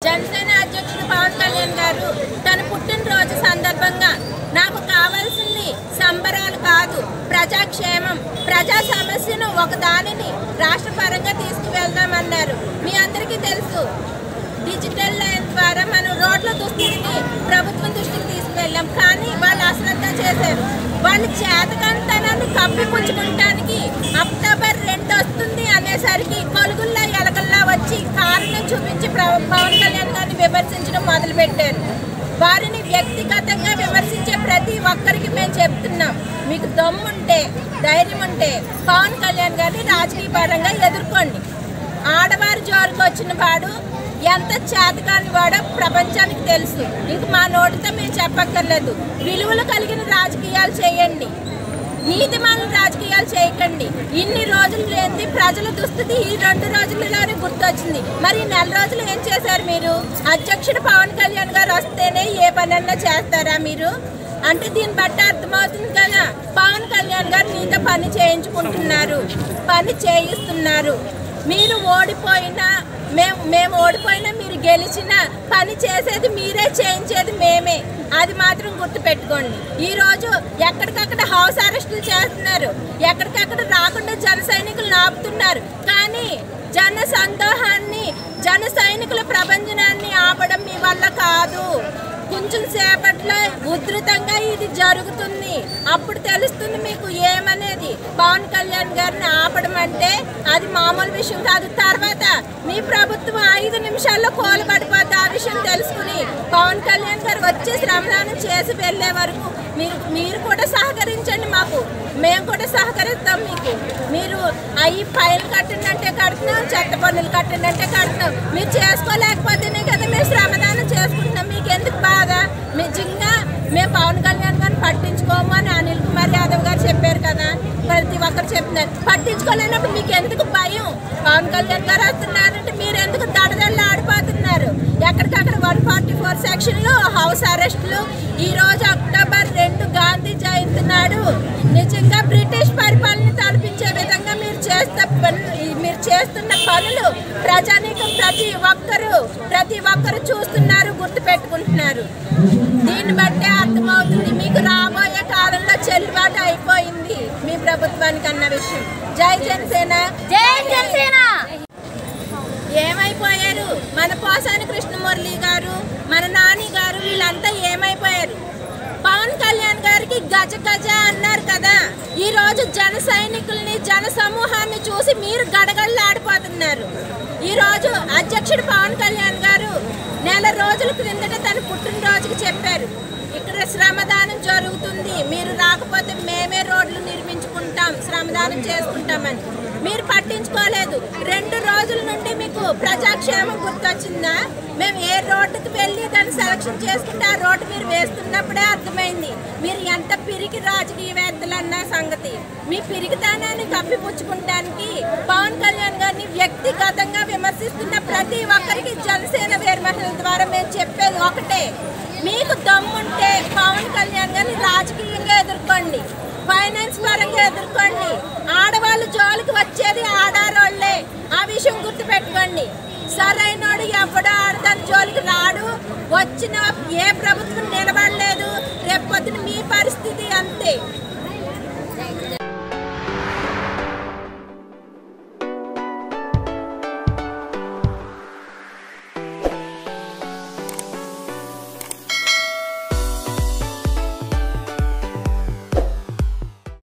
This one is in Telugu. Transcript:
జనసేన అధ్యక్షుడు పవన్ కళ్యాణ్ గారు తన పుట్టినరోజు సందర్భంగా నాకు కావాల్సింది సంబరాలు కాదు ప్రజాక్షేమం ప్రజా సమస్యను ఒక దానిని రాష్ట్ర పరంగా తీసుకువెళ్దామన్నారు మీ అందరికీ తెలుసు డిజిటల్ లైన్ ద్వారా మనం రోడ్ల దుస్థితిని ప్రభుత్వం దృష్టికి తీసుకువెళ్ళాం కానీ వాళ్ళు అశ్రద్ధ చేశారు వాళ్ళు చేతకంతనాన్ని కప్పిపుచ్చుకుంటానికి అక్టోబర్ రెండు వస్తుంది అనేసరికి కొలుగుల్లా ఎలకల్లా వచ్చి కారణం చూపించి ప్ర- పవన్ కళ్యాణ్ గారిని విమర్శించడం మొదలుపెట్టారు వారిని వ్యక్తిగతంగా విమర్శించే ప్రతి ఒక్కరికి మేము చెప్తున్నాం మీకు దమ్ముంటే ధైర్యం ఉంటే పవన్ కళ్యాణ్ గారిని రాజకీయ పరంగా ఎదుర్కోండి ఆడవారి జోలికి వచ్చిన వాడు ఎంత చేతకాని వాడో ప్రపంచానికి తెలుసు ఇంక మా నోటితో మీరు చెప్పక్కర్లేదు విలువలు కలిగిన రాజకీయాలు చేయండి నీతిమాల రాజకీయాలు చేయకండి ఇన్ని రోజులు లేనిది ప్రజల దుస్థితి ఈ రెండు రోజులలోనే గుర్తొచ్చింది మరి ఈ నెల రోజులు ఏం చేశారు మీరు అధ్యక్షుడు పవన్ కళ్యాణ్ గారు వస్తేనే ఏ పనన్నా చేస్తారా మీరు అంటే దీన్ని బట్టి అర్థమవుతుంది కదా పవన్ కళ్యాణ్ గారు మీతో పని చేయించుకుంటున్నారు పని చేయిస్తున్నారు మీరు ఓడిపోయినా మేము మేము ఓడిపోయినా మీరు గెలిచినా పని చేసేది మీరే చేయించేది మేమే అది మాత్రం గుర్తుపెట్టుకోండి ఈరోజు ఎక్కడికక్కడ హౌస్ అరెస్టులు చేస్తున్నారు ఎక్కడికక్కడ రాకుండా జన సైనికులు ఆపుతున్నారు కానీ జన సందోహాన్ని జన సైనికుల ప్రభంజనాన్ని ఆపడం మీ వల్ల కాదు కొంచెం సేపట్లో ఉధృతంగా ఇది జరుగుతుంది అప్పుడు తెలుస్తుంది మీకు ఏమనేది పవన్ కళ్యాణ్ గారిని ఆపడం అంటే అది మామూలు విషయం కాదు తర్వాత మీ ప్రభుత్వం ఐదు నిమిషాల్లో కోలబడిపోతే ఆ విషయం తెలుసుకుని పవన్ కళ్యాణ్ గారు వచ్చి శ్రమదానం చేసి వెళ్ళే వరకు మీరు మీరు కూడా సహకరించండి మాకు మేము కూడా సహకరిస్తాం మీకు మీరు అవి ఫైల్ కట్టిందంటే కడుతున్నాం చెత్త పన్నులు కట్టిందంటే కడుతున్నాం మీరు చేసుకోలేకపోతేనే కదా మేము శ్రమదానం చేసుకుంటున్నాం మీకు ఎందుకు బాధ నిజంగా మేము పవన్ కళ్యాణ్ గారిని పట్టించుకోము అని అనిల్ కుమార్ యాదవ్ గారు చెప్పారు కదా ప్రతి ఒక్కరు చెప్తున్నారు పట్టించుకోలేనప్పుడు మీకు ఎందుకు భయం పవన్ కళ్యాణ్ గారు వస్తున్నారంటే మీరు ఎందుకు దడదళ్ళు ఆడిపోతున్నారు ఎక్కడికక్కడ వన్ ఫార్టీ ఫోర్ సెక్షన్లు హౌస్ అరెస్టులు ఈ రోజు అక్టోబర్ రెండు గాంధీ జయంతి నాడు నిజంగా బ్రిటిష్ పరిపాలన తలపించే విధంగా మీరు చేస్తే పనులు మీరు చేస్తున్న పనులు ప్రజానీకం ప్రతి ఒక్కరు ప్రతి ఒక్కరు చూస్తున్నారు గుర్తు పెట్టుకుంటున్నారు దీన్ని బట్టే అర్థమవుతుంది మీకు రాబోయే కాలంలో చెల్లుబాటు అయిపోయింది మీ ప్రభుత్వానికి అన్న విషయం జై జనసేన జై జనసేన ఏమైపోయారు మన పోసాని కృష్ణమురళి గారు మన నాని గారు వీళ్ళంతా ఏమైపోయారు పవన్ కళ్యాణ్ గారికి గజ గజ అన్నారు కదా ఈ రోజు జన సైనికుల్ని జన సమూహాన్ని చూసి మీరు గడగడలాడిపోతున్నారు ఈ రోజు అధ్యక్షుడు పవన్ కళ్యాణ్ గారు నెల రోజుల క్రిందట తన పుట్టినరోజుకి చెప్పారు ఇక్కడ శ్రమదానం జరుగుతుంది మీరు రాకపోతే మేమే రోడ్లు నిర్మించుకుంటాం శ్రమదానం చేసుకుంటామని మీరు పట్టించుకోలేదు రెండు రోజుల నుండి మీకు ప్రజాక్షేమం గుర్తొచ్చిందా మేము ఏ రోడ్డుకి వెళ్ళి దాన్ని సెలక్షన్ చేసుకుంటే ఆ రోడ్డు మీరు వేస్తున్నప్పుడే అర్థమైంది మీరు ఎంత పిరికి రాజకీయవేత్తలు అన్న సంగతి మీ పిరికితనాన్ని కప్పిపుచ్చుకుంటానికి పవన్ కళ్యాణ్ గారిని వ్యక్తిగతంగా విమర్శిస్తున్న ప్రతి ఒక్కరికి జనసేన వేర్మహిళల ద్వారా మేము చెప్పేది ఒకటే మీకు దమ్ముంటే పవన్ కళ్యాణ్ గారిని రాజకీయంగా ఎదుర్కోండి ఫైనాన్స్ పరంగా ఎదుర్కోండి ఆడవాళ్ళు జోలికి వచ్చేది ఆడారోళ్ళే ఆ విషయం గుర్తుపెట్టుకోండి సరైనోడు ఎవడో ఆడదాని జోలికి రాడు వచ్చిన ఏ ప్రభుత్వం నిలబడలేదు రేపు పొద్దున మీ పరిస్థితి అంతే